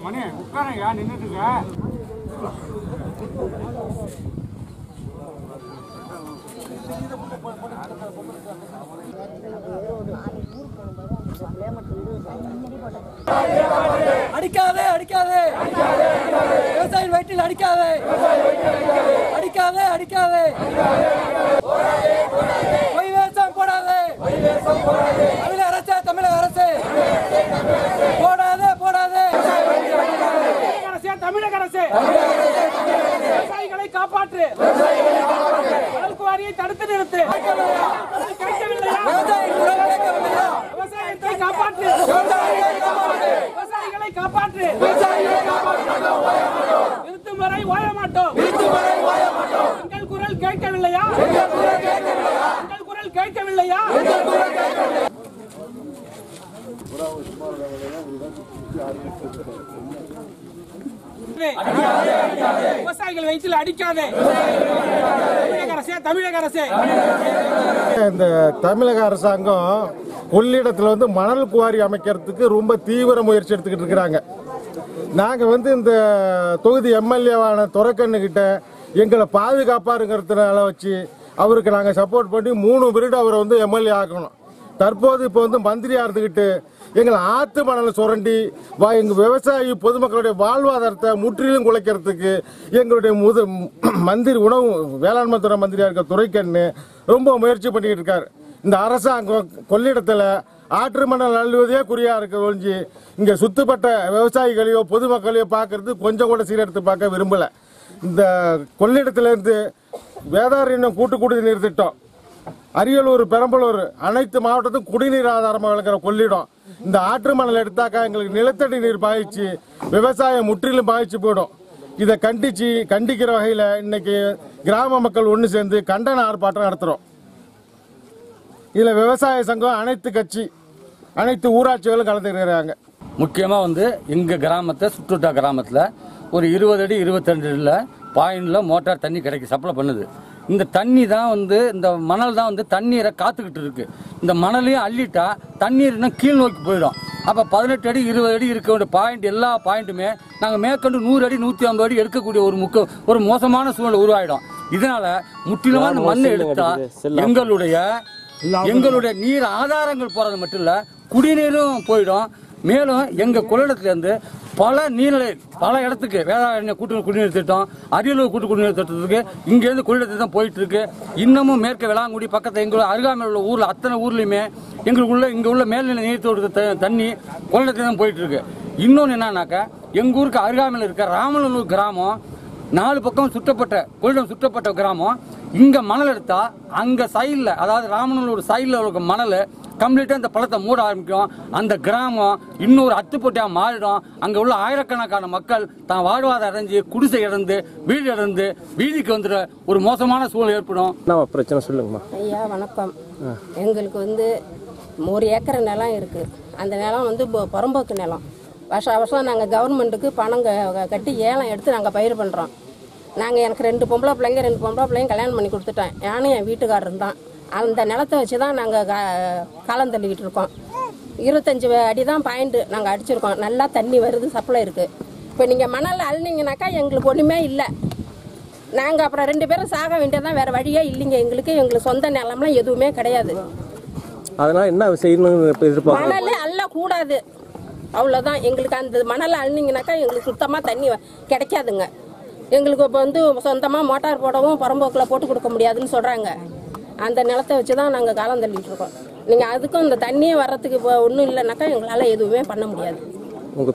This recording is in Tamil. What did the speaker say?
மணி உட்காரையா நின்றுட்டுங்க அடிக்காதே அடிக்காதே விவசாயி வயிற்றில் அடிக்காதே அடிக்காதே அடிக்காதே பொய் வேஷம் போடாதே தமிழக அரசே தமிழக அரசே போடாதே போடாதே அரசே தமிழக அரசே விவசாயிகளை காப்பாற்று வாரியை தடுத்து நிறுத்து கேட்கவில்லையா விவசாயி குரல் கேட்கவில்லையா? விவசாயத்தை காப்பாற்று விவசாயிகளை காப்பாற்று நிறுத்தும் வரை ஓய மாட்டோம் எங்கள் குரல் கேட்கவில்லையா எங்கள் குரல் கேட்கவில்லையா விவசாயிகள் வயிற்றில் அடிக்காதே தமிழக அரசே தமிழக அரசே இந்த தமிழக அரசாங்கம் கொள்ளிடத்தில் வந்து மணல் குவாரி அமைக்கிறதுக்கு ரொம்ப தீவிர முயற்சி எடுத்துக்கிட்டு இருக்கிறாங்க நாங்கள் வந்து இந்த தொகுதி எம்எல்ஏவான துறக்கண்ணுக்கிட்ட எங்களை பாதுகாப்பாருங்கிறதுனால வச்சு அவருக்கு நாங்கள் சப்போர்ட் பண்ணி மூணு பீரியட் அவரை வந்து எம்எல்ஏ ஆக்கணும் தற்போது இப்போ வந்து மந்திரியாக இருந்துக்கிட்டு எங்களை ஆத்து மணலை சுரண்டி வா எங்கள் விவசாயி பொதுமக்களுடைய வாழ்வாதாரத்தை முற்றிலும் குலைக்கிறதுக்கு எங்களுடைய முது மந்திரி உணவு வேளாண்மை துறை மந்திரியாக இருக்க துரைக்கண்ணு ரொம்ப முயற்சி பண்ணிக்கிட்டு இருக்காரு இந்த அரசாங்கம் கொள்ளிடத்தில் ஆற்று மணல் அள்ளுவதே குறியா இருக்க ஒழிஞ்சு இங்கே சுத்தப்பட்ட விவசாயிகளையோ பொதுமக்களையோ பார்க்கறது கொஞ்சம் கூட சீரெடுத்து பார்க்க விரும்பலை இந்த கொள்ளிடத்திலேருந்து வேதாரண்யம் கூட்டு குடிநீர் திட்டம் அரியலூர் பெரம்பலூர் அனைத்து மாவட்டத்துக்கும் குடிநீர் ஆதாரமாக விளங்குற கொள்ளிடம் இந்த ஆற்று மணல் எடுத்தாக்கா எங்களுக்கு நிலத்தடி நீர் பாய்ச்சி விவசாயம் முற்றிலும் பாய்ச்சி போயிடும் இதை கண்டிச்சு கண்டிக்கிற வகையில் இன்னைக்கு கிராம மக்கள் ஒன்று சேர்ந்து கண்டன ஆர்ப்பாட்டம் நடத்துகிறோம் இதில் விவசாய சங்கம் அனைத்து கட்சி அனைத்து ஊராட்சிகளும் கலந்துக்கிறாங்க முக்கியமாக வந்து எங்கள் கிராமத்தை சுற்றுட்டா கிராமத்தில் ஒரு இருபது அடி இருபத்தெண்டு அடியில் பாயிண்டில் மோட்டார் தண்ணி கிடைக்கு சப்ளை பண்ணுது இந்த தண்ணி தான் வந்து இந்த மணல் தான் வந்து தண்ணீரை காத்துக்கிட்டு இருக்கு இந்த மணலையும் அள்ளிட்டா தண்ணீர் இன்னும் கீழ் நோக்கி போயிடும் அப்போ பதினெட்டு அடி இருபது அடி இருக்க வேண்டிய பாயிண்ட் எல்லா பாயிண்ட்டுமே நாங்கள் மேற்கொண்டு நூறு அடி நூற்றி ஐம்பது அடி எடுக்கக்கூடிய ஒரு முக்க ஒரு மோசமான சூழ்நிலை உருவாயிடும் இதனால முற்றிலுமா அந்த மண்ணை எடுத்தா எங்களுடைய எங்களுடைய நீர் ஆதாரங்கள் போறது மட்டும் இல்ல குடிநீரும் போயிடும் மேலும் எங்க கொள்ளிடத்துல இருந்து பல நீர்நிலை பல இடத்துக்கு வேதாரண்ய கூட்டு குடிநீர் திட்டம் அரியலூர் கூட்டு குடிநீர் திட்டத்துக்கு இங்க இருந்து கொள்ளிடத்துக்கு தான் போயிட்டு இருக்கு இன்னமும் மேற்கு வேளாங்குடி பக்கத்துல எங்களோட அருகாமையில் உள்ள ஊர்ல அத்தனை ஊர்லயுமே எங்களுக்குள்ள இங்க உள்ள மேல்நிலை நீர்த்தோட்ட த- தண்ணி கொள்ளிடத்துக்கு தான் போயிட்டு இருக்கு இன்னொன்னு என்னன்னாக்கா எங்க ஊருக்கு அருகாமையில் இருக்க ராமநல்லூர் கிராமம் நாலு பக்கம் சுற்றப்பட்ட கொள்ளிடம் சுற்றப்பட்ட கிராமம் இங்க மணல் எடுத்தா அங்க சைடில் அதாவது ராமநல்லூர் சைடில் இருக்க மணல் கம்ப்ளீட்டாக இந்த பழத்தை மூட ஆரம்பிக்கும் அந்த கிராமம் இன்னொரு அத்துப்பொட்டியாக மாறிடும் அங்கே உள்ள ஆயிரக்கணக்கான மக்கள் தான் வாழ்வாதாரம் அடைஞ்சு குடிசை இழந்து வீடு இழந்து வீதிக்கு வந்துட ஒரு மோசமான சூழல் ஏற்படும் என்ன பிரச்சனை சொல்லுங்கம்மா ஐயா வணக்கம் எங்களுக்கு வந்து ஒரு ஏக்கர் நிலம் இருக்குது அந்த நிலம் வந்து பொ- புறம்போக்கு நிலம் வருஷம் வருஷம் நாங்கள் கவர்மெண்ட்டுக்கு பணம் க- கட்டி ஏலம் எடுத்து நாங்கள் பயிர் பண்ணுறோம் நாங்கள் எனக்கு ரெண்டு பொம்பளை பிள்ளைங்க ரெண்டு பொம்பளை பிள்ளைங்க கல்யாணம் பண்ணி கொடுத்துட்டேன் நானும் என் வீட்டுக்காரரும் தான் அந்த நிலத்தை வச்சு தான் நாங்கள் காலம் தள்ளிக்கிட்டு இருக்கோம் இருபத்தஞ்சி அடி தான் பாயிண்ட்டு நாங்கள் அடிச்சிருக்கோம் நல்லா தண்ணி வருது சப்ளை இருக்குது இப்போ நீங்கள் மணல் அள்ளிங்கனாக்கா எங்களுக்கு ஒன்றுமே இல்லை நாங்கள் அப்புறம் ரெண்டு பேரும் சாக வேண்டியதான் வேறு வழியே இல்லைங்க எங்களுக்கு எங்களுக்கு சொந்த நிலம்லாம் எதுவுமே கிடையாது அதனால என்ன செய்யணும்னு இப்ப எதிர்பார்க்குறோம் மணல் அள்ள கூடாது அவ்வளோதான் எங்களுக்கு அந்த மணல் அள்ளிங்கனாக்கா எங்களுக்கு சுத்தமாக தண்ணி வ- கிடைக்காதுங்க எங்களுக்கு இப்போ வந்து சொந்தமாக மோட்டார் போடவும் புறம்போக்கில் போட்டு கொடுக்க முடியாதுன்னு சொல்கிறாங்க அந்த நிலத்தை வச்சு தான் நாங்கள் காலம் தள்ளிட்டு இருக்கோம் நீங்கள் அதுக்கும் இந்த தண்ணியே வர்றதுக்கு இப்போ ஒன்றும் இல்லைனாக்கா எங்களால் எதுவுமே பண்ண முடியாது